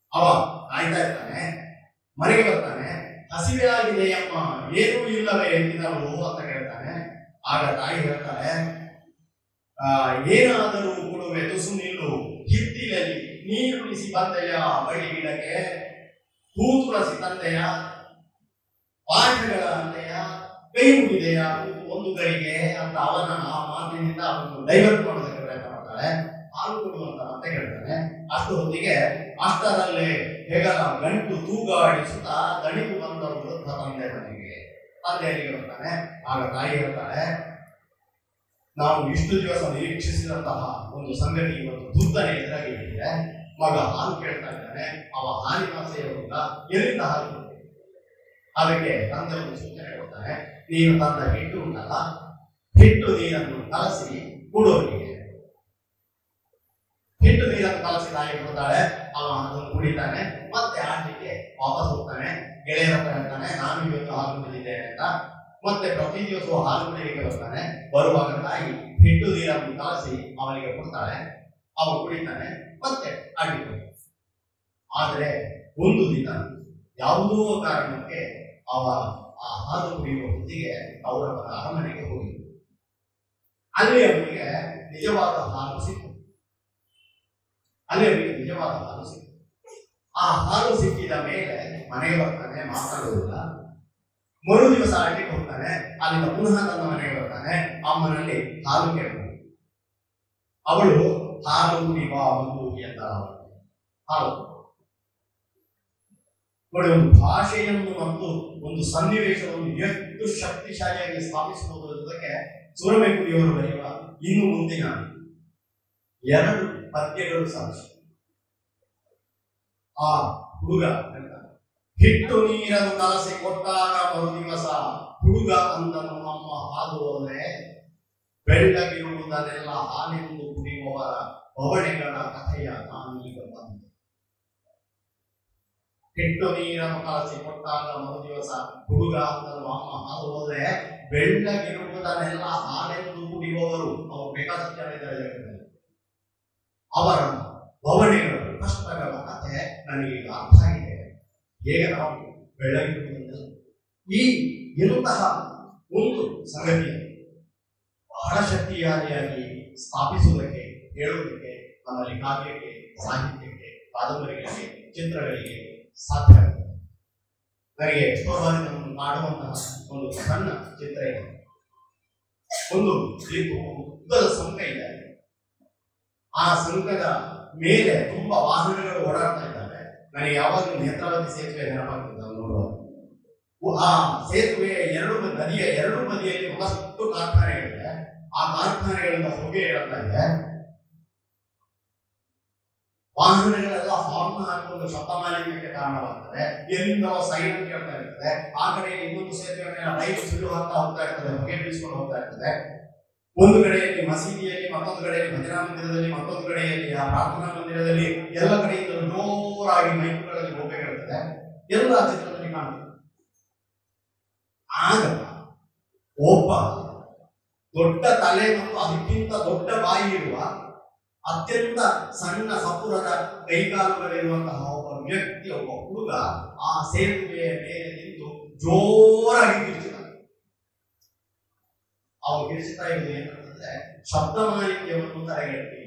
ಅವ ಕಾಯ್ತಾ ಇರ್ತಾನೆ ಮನೆಗೆ ಬರ್ತಾನೆ ಹಸಿವೆ ಆಗಿದೆಯಮ್ಮ ಏನೂ ಇಲ್ಲವೇ ತಿನ್ನಲು ಅಂತ ಕೇಳ್ತಾನೆ ಆಗ ತಾಯಿ ಹೇಳ್ತಾಳೆ ಆ, ಏನಾದರೂ ಕೊಡುವೆ ತುಸು ನಿಲ್ಲು ಹಿತ್ತಿಲಲ್ಲಿ ನೀರುಣಿಸಿ ಬಂದೆಯ ಬಳ್ಳಿ ಗಿಡಕ್ಕೆ ಹೂ ತುಳಸಿ ತಂದೆಯ ಪಾಠಗಳ ಅಂತೆಯ ಕೈ ಮುಗಿದೆಯ ಒಂದು ಗಳಿಗೆ ಅಂತ ಅವನ ಆ ಮಾತಿನಿಂದ ಅವನು ಡೈವರ್ಟ್ ಮಾಡೋದಕ್ಕೆ ಪ್ರಯತ್ನ ಮಾಡ್ತಾಳೆ ಹಾಲು ಕೊಡುವಂತ ಮತ್ತೆ ಹೇಳ್ತಾನೆ ಅಷ್ಟು ಹೊತ್ತಿಗೆ ಅಷ್ಟರಲ್ಲೇ ಹೆಗಲ ಗಂಟು ತೂಗಾಡಿಸುತ್ತಾ ದಣಿದು ಬಂದವರು ವೃದ್ಧ ತಂದೆ ಮನೆಗೆ ತಂದೆ ಅಲ್ಲಿಗೆ ಬರ್ತಾನೆ ಆಗ ತಾಯಿ ಹೇಳ್ತಾಳೆ ನಾವು ಇಷ್ಟು ದಿವಸ ನಿರೀಕ್ಷಿಸಿದಂತಹ ಒಂದು ಸಂಗತಿ ಇವತ್ತು ದುರ್ದನೆ ಎದುರಾಗಿ ಬಿಟ್ಟಿದೆ ಮಗ ಹಾಲು ಕೇಳ್ತಾ ಇದ್ದಾನೆ ಅವ ಹಾಲಿನ ಸೇವಕ ಎಲ್ಲಿಂದ ಹಾಲು ಕೊಡ್ತೀವಿ? ಅದಕ್ಕೆ ತಂದೆ ಒಂದು ಸೂಚನೆ ಕೊಡ್ತಾನೆ ನೀನು ತಂದ ಹಿಟ್ಟು ಉಂಟಲ್ಲ ಹಿಟ್ಟು ನೀರನ್ನು ಕಲಸಿ ಕೊಡೋರಿಗೆ ಹಿಟ್ಟು ನೀರನ್ನು ಕಲಸಿ ತಾಯಿ ಕೊಡ್ತಾಳೆ ಅವ ಅದನ್ನು ಕುಡಿತಾನೆ ಮತ್ತೆ ಆಟಕ್ಕೆ ವಾಪಸ್ ಹೋಗ್ತಾನೆ ಗೆಳೆಯರ ಹತ್ರ ಹೇಳ್ತಾನೆ ನಾನು ಇವತ್ತು ಹಾಲು ಕುಡಿದಿದ್ದೇನೆ ಅಂತ ಮತ್ತೆ ಪ್ರತಿ ದಿವಸ ಹಾಲು ಕುಡಿಯಲಿಕ್ಕೆ ಬರ್ತಾನೆ ಬರುವಾಗ ತಾಯಿ ಹಿಟ್ಟು ನೀರನ್ನು ಕಲಸಿ ಅವನಿಗೆ ಕೊಡ್ತಾಳೆ ಅವ ಕುಡಿತಾನೆ ಮತ್ತೆ ಆಡಿಗೆ ಆದರೆ ಒಂದು ದಿನ ಯಾವುದೋ ಕಾರಣಕ್ಕೆ ಅವ ಆ ಹಾಲು ಕುಡಿಯುವ ಹೊತ್ತಿಗೆ ಅವರವರ ಅರಮನೆಗೆ ಹೋಗಿ ಅಲ್ಲಿ ಅವನಿಗೆ ನಿಜವಾದ ಹಾಲು ಸಿಕ್ತು ಅಲ್ಲಿ ಅವನಿಗೆ ನಿಜವಾದ ಹಾಲು ಸಿಕ್ತು ಆ ಹಾಲು ಸಿಕ್ಕಿದ ಮೇಲೆ ಮನೆಗೆ ಬರ್ತಾನೆ ಮಾತಾಡುವುದಿಲ್ಲ ಮರು ದಿವಸ ಅಡ್ಡಿಗೆ ಹೋಗ್ತಾನೆ ಅಲ್ಲಿಂದ ಪುನಃ ತನ್ನ ಮನೆಗೆ ಬರ್ತಾನೆ ಅಮ್ಮನಲ್ಲಿ ಹಾಲು ಕೇಳ್ತಾನೆ ಅವಳು ಹಾಲು ಕುಡಿಯುವ ಒಂದು ಅಂತ ಹಾಲು ನೋಡಿ ಒಂದು ಭಾಷೆಯನ್ನು ಮತ್ತು ಒಂದು ಸನ್ನಿವೇಶವನ್ನು ಎಷ್ಟು ಶಕ್ತಿಶಾಲಿಯಾಗಿ ಸ್ಥಾಪಿಸಬಹುದು ಅನ್ನೋದಕ್ಕೆ ಸುರಮೇಕುಡಿಯವರು ಬರೆಯುವ ಇನ್ನು ಮುಂದಿನ ಎರಡು ಪದ್ಯಗಳು ಸಾಕ್ಷಿ ಆ ಹುಡುಗ ಹೇಳ್ತಾನೆ ಹಿಟ್ಟು ನೀರನ್ನು ಕಲಸಿ ಕೊಟ್ಟಾಗ ಮರು ದಿವಸ ಹುಡುಗ ಅಂದನು ಅಮ್ಮ ಹಾದು ಹೋದರೆ ಬೆಳ್ಳಗಿರುವುದನ್ನೆಲ್ಲ ಹಾಲೆಂದು ಕುಡಿಯುವವರ ಬವಣೆಗಳ ಕಥೆಯ ನಾನೀಗ ಬಂದೆ ಹಿಟ್ಟು ನೀರನ್ನು ಕಲಸಿ ಕೊಟ್ಟಾಗ ಮರು ದಿವಸ ಹುಡುಗ ಅಂದನು ಅಮ್ಮ ಹಾದು ಹೋದ್ರೆ ಬೆಳ್ಳಗಿರುವುದನ್ನೆಲ್ಲ ಹಾಲೆಂದು ಕುಡಿಯುವವರು ಅವರು ಬೇಕಾದಷ್ಟು ಜನ ಇದ್ದಾರೆ ಜಗತ್ತಿನಲ್ಲಿ. ಅವರ ಬವಣೆಗಳು ಕಷ್ಟಗಳ ಕಥೆ ನನಗೆ ಈಗ ಅರ್ಥ ಆಗಿದೆ ಹೇಗೆ ನಾವು ಬೆಳ್ಳಗಿರುವುದನ್ನು ಈ ಇಂತಹ ಒಂದು ಸಂಗತಿ ಬಹಳ ಶಕ್ತಿಯಾದಿಯಾಗಿ ಸ್ಥಾಪಿಸುವುದಕ್ಕೆ ಹೇಳುವುದಕ್ಕೆ ನಮ್ಮಲ್ಲಿ ಕಾವ್ಯಕ್ಕೆ ಸಾಹಿತ್ಯಕ್ಕೆ ಕಾದಂಬರಿಗಳಿಗೆ ಚಿತ್ರಗಳಿಗೆ ಸಾಧ್ಯ ಆಗುತ್ತೆ. ನನಗೆ ಎಷ್ಟೋ ಬಾರಿ ನಮ್ಮನ್ನು ಮಾಡುವಂತಹ ಒಂದು ಸಣ್ಣ ಚಿತ್ರ ಇದೆ ಒಂದು ಇದು ಉದ್ದದ ಸಂಕ ಇದೆ ಆ ಸಂಕದ ಮೇಲೆ ತುಂಬಾ ವಾಹನಗಳು ಓಡಾಡ್ತಾ ಇದ್ದಾವೆ ನನಗೆ ಯಾವಾಗಲೂ ನೇತ್ರಾವತಿ ಸೇತುವೆ ನೆನಪಾಗ್ತದೆ ಅದನ್ನು ನೋಡುವಾಗ ಉ- ಆ ಸೇತುವೆಯ ಎರಡು ಬ- ನದಿಯ ಎರಡು ಬದಿಯಲ್ಲಿ ಬಹಳಷ್ಟು ಕಾರ್ಖಾನೆಗಳಿವೆ ಆ ಕಾರ್ಖಾನೆಗಳಿಂದ ಹೊಗೆ ಏಳ್ತಾ ಇದೆ ವಾಹನಗಳೆಲ್ಲ ಹಾರ್ನ್ ಹಾಕಿಕೊಂಡು ಶಬ್ದ ಮಾಲಿನ್ಯಕ್ಕೆ ಕಾರಣವಾಗ್ತದೆ ಎಲ್ಲಿಂದ ಸೈಡ್ ಕೇಳ್ತಾ ಇರ್ತದೆ ಆ ಕಡೆ ಇನ್ನೊಂದು ಸೇತುವೆ ಮೇಲೆ ರೈಲು ಸುಳ್ಳು ಹಾಕ್ತಾ ಹೋಗ್ತಾ ಇರ್ತದೆ ಹೊಗೆ ಬೀಳಿಸ್ಕೊಂಡು ಹೋಗ್ತಾ ಇರ್ತದೆ ಒಂದು ಕಡೆಯಲ್ಲಿ ಮಸೀದಿಯಲ್ಲಿ ಮತ್ತೊಂದು ಕಡೆಯಲ್ಲಿ ಭಜನಾ ಮಂದಿರದಲ್ಲಿ ಮತ್ತೊಂದು ಕಡೆಯಲ್ಲಿ ಆ ಪ್ರಾರ್ಥನಾ ಮಂದಿರದಲ್ಲಿ ಎಲ್ಲ ಕಡೆಯಿಂದ ಜೋರಾಗಿ ಮೈಕ್ಗಳಲ್ಲಿ ಹೊಗೆ ಇರ್ತದೆ ಎಲ್ಲ ಚಿತ್ರದಲ್ಲಿ ಕಾಣ್ತದೆ ಆಗ ಒಬ್ಬ ದೊಡ್ಡ ತಲೆ ಮತ್ತು ಅದಕ್ಕಿಂತ ದೊಡ್ಡ ಬಾಯಿ ಇರುವ ಅತ್ಯಂತ ಸಣ್ಣ ಸಪುರದ ಕೈಕಾಲುಗಳಿರುವಂತಹ ಒಬ್ಬ ವ್ಯಕ್ತಿ ಒಬ್ಬ ಹುಡುಗ ಆ ಸೇತುವೆಯ ಮೇಲೆ ನಿಂತು ಜೋರಾಗಿ ಕಿರ್ಚಿದ ಅವನು ಕಿರ್ಚಿತಾ ಇರುವುದು ಏನಂತಂದ್ರೆ ಶಬ್ದ ಮಾಲಿನ್ಯವನ್ನು ತಡೆಗಟ್ಟಿ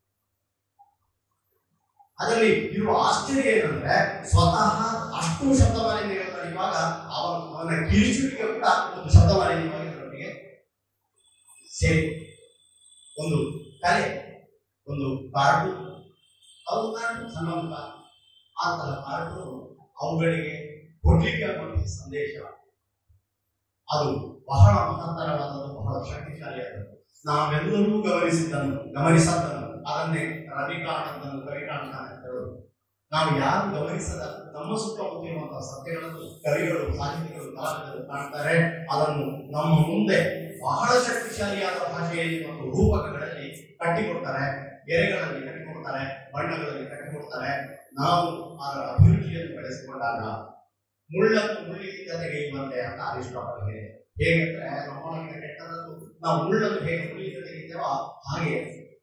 ಅದರಲ್ಲಿ ಇರುವ ಆಶ್ಚರ್ಯ ಏನಂದ್ರೆ ಸ್ವತಃ ಅಷ್ಟು ಶಬ್ದ ಮಾಲಿನ್ಯಗಳು ನಡೆಯುವಾಗ ಅವನ ಅವನ ಕಿರಿಚುವಿಕೆ ಕೂಡ ಒಂದು ಶಬ್ದ ಮಾಲಿನ್ಯವಾಗಿ ಅವನಿಗೆ ಸೇರಿ ಒಂದು ಕಲೆ ಒಂದು ಕಾರ್ಟೂನ್ ಅವು ಕಾರ್ಟೂನ್ ಸಣ್ಣ ಮುಖ ಆ ಥರ ಕಾರ್ಟೂನ್ ಅವುಗಳಿಗೆ ಕೊಡ್ಲಿಕ್ಕೆ ಆಗುವಂತಹ ಸಂದೇಶ ಅದು ಬಹಳ ಮಹತ್ತರವಾದದ್ದು ಬಹಳ ಶಕ್ತಿಶಾಲಿಯಾದದ್ದು ನಾವೆಲ್ಲರೂ ಗಮನಿಸಿದ್ದನ್ನು ಗಮನಿಸದ್ದನ್ನು ಅದನ್ನೇ ರವಿ ಕಾಣದ್ದನ್ನು ಕವಿ ಕಾಣ್ತಾನೆ ಅಂತ ಹೇಳೋದು ನಾವು ಯಾರು ಗಮನಿಸದ ನಮ್ಮ ಸುತ್ತಮುತ್ತ ಇರುವಂತಹ ಸತ್ಯಗಳನ್ನು ಕವಿಗಳು ಸಾಹಿತಿಗಳು ಕಲಾವಿದರು ಕಾಣ್ತಾರೆ ಅದನ್ನು ನಮ್ಮ ಮುಂದೆ ಬಹಳ ಶಕ್ತಿಶಾಲಿಯಾದ ಭಾಷೆಯಲ್ಲಿ ಮತ್ತು ರೂಪಕಗಳಲ್ಲಿ ಕಟ್ಟಿಕೊಡ್ತಾರೆ ಗೆರೆಗಳಲ್ಲಿ ಕಟ್ಟಿಕೊಡ್ತಾರೆ ಬಣ್ಣಗಳಲ್ಲಿ ಕಟ್ಟಿಕೊಡ್ತಾರೆ ನಾವು ಅದರ ಅಭಿರುಚಿಯನ್ನು ಬೆಳೆಸಿಕೊಂಡಾಗ ಮುಳ್ಳನ್ನು ಮುಳ್ಳಿನಿಂದ ತೆಗೆಯುವಂತೆ ಅಂತ ಅರಿಸ್ಟಾಟಲ್ ಹೇಳಿದೆ ಹೇಗೆಂದ್ರೆ ನಮ್ಮೊಳಗಿನ ಕೆಟ್ಟದನ್ನು ನಾವು ಮುಳ್ಳನ್ನು ಹೇಗೆ ಮುಳ್ಳಿನಿಂದ ತೆಗಿತೇವೋ ಹಾಗೆ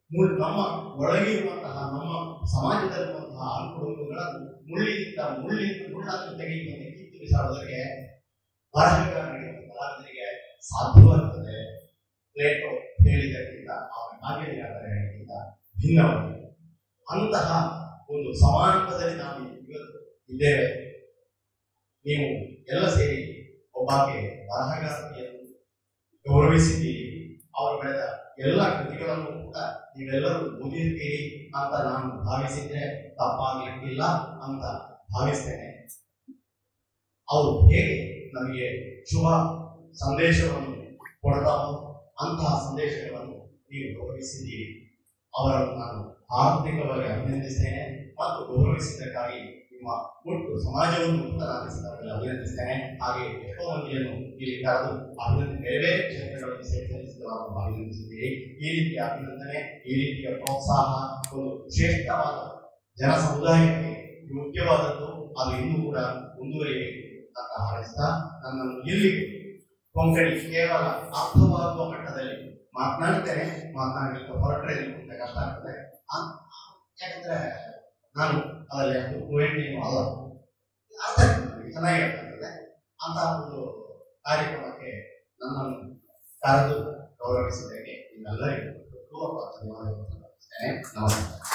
ಮುಳ್ ನಮ್ಮ ಒಳಗಿರುವಂತಹ ನಮ್ಮ ಸಮಾಜದಲ್ಲಿರುವಂತಹ ಅನುಕೂಲಗಳನ್ನು ಮುಳ್ಳಿನಿಂದ ಮುಳ್ಳಿನ ಮುಳ್ಳನ್ನು ತೆಗೆಯುವಂತೆ ಕಿತ್ತು ಬಿಸಾಡುವುದಕ್ಕೆ ಬರಹಗಾರರಿಗೆ ಮತ್ತು ಕಲಾವಿದರಿಗೆ ಸಾಧ್ಯವಾಗುತ್ತದೆ ಪ್ಲೇಟೋ ಹೇಳಿದ್ದಕ್ಕಿಂತ ಅವರ ಕಾವ್ಯನಿರಾಕರ ಹೇಳಿದ್ದ ಭಿನ್ನವಾಗಿದೆ ಅಂತಹ ಒಂದು ಸಮಾನದಲ್ಲಿ ನಾವು ಇವತ್ತು ಇದ್ದೇವೆ ನೀವು ಎಲ್ಲ ಸೇರಿ ಒಬ್ಬಾಕೆ ಬರಹಗಾರತಿಯನ್ನು ಗೌರವಿಸಿದ್ದೀರಿ ಅವರು ಬೆಳೆದ ಎಲ್ಲ ಕೃತಿಗಳನ್ನು ಕೂಡ ನೀವೆಲ್ಲರೂ ಓದಿರ್ತೀರಿ ಅಂತ ನಾನು ಭಾವಿಸಿದ್ರೆ ತಪ್ಪಾಗಲಿಕ್ಕಿಲ್ಲ ಅಂತ ಭಾವಿಸ್ತೇನೆ ಅವರು ಹೇಗೆ ನಮಗೆ ಶುಭ ಸಂದೇಶವನ್ನು ಕೊಡ್ತಾವೋ ಅಂತಹ ಸಂದೇಶಗಳನ್ನು ನೀವು ಗೌರವಿಸಿದ್ದೀರಿ ಅವರನ್ನು ನಾನು ಆರ್ಥಿಕವಾಗಿ ಅಭಿನಂದಿಸ್ತೇನೆ ಮತ್ತು ಗೌರವಿಸಿದ್ದಕ್ಕಾಗಿ ನಿಮ್ಮ ಒಟ್ಟು ಸಮಾಜವನ್ನು ಕೂಡ ನಾನು ಈ ಸಂದರ್ಭದಲ್ಲಿ ಅಭಿನಂದಿಸ್ತೇನೆ ಹಾಗೆ ಎಷ್ಟೋ ಮಂದಿಯನ್ನು ಇಲ್ಲಿ ಕರೆದು ಅಭಿನಂದನೆ ಬೇರೆ ಬೇರೆ ಕ್ಷೇತ್ರಗಳಲ್ಲಿ ಸೇವೆ ಸಲ್ಲಿಸಿದವರನ್ನು ಅಭಿನಂದಿಸಿದ್ದೀರಿ ಈ ರೀತಿಯ ಅಭಿನಂದನೆ ಈ ರೀತಿಯ ಪ್ರೋತ್ಸಾಹ ಒಂದು ಶ್ರೇಷ್ಠವಾದ ಜನ ಸಮುದಾಯಕ್ಕೆ ಯೋಗ್ಯವಾದದ್ದು ಅದು ಇನ್ನೂ ಕೂಡ ಮುಂದುವರಿಯಬೇಕು ಅಂತ ಹಾರೈಸ್ತಾ ನನ್ನನ್ನು ಇಲ್ಲಿ ಕೊಂಕಣಿ ಕೇವಲ ಅರ್ಥವಾಗುವ ಮಟ್ಟದಲ್ಲಿ ಮಾತನಾಡ್ತೇನೆ ಮಾತನಾಡಲಿಕ್ಕೆ ಹೊರಟ್ರೆ ನಿಮ್ಗೆ ಕಷ್ಟ ಆಗ್ತದೆ ಆ- ಯಾಕಂದ್ರೆ ನಾನು ಅದರಲ್ಲಿ ಅಷ್ಟು ಫ್ಲೂಯೆಂಟ್ ಏನು ಅಲ್ಲ ಅರ್ಥ ಆಗ್ತದೆ ನನಗೆ, ಚೆನ್ನಾಗಿ ಅರ್ಥ ಆಗ್ತದೆ ಅಂತ ಒಂದು ಕಾರ್ಯಕ್ರಮಕ್ಕೆ ನನ್ನನ್ನು ಕರೆದು ಗೌರವಿಸಿದ್ದಕ್ಕೆ ನಿಮ್ಮೆಲ್ಲರಿಗೂ ಪೂರ್ವಕ ಧನ್ಯವಾದಗಳನ್ನು ಅರ್ಪಿಸ್ತೇನೆ. ನಮಸ್ಕಾರ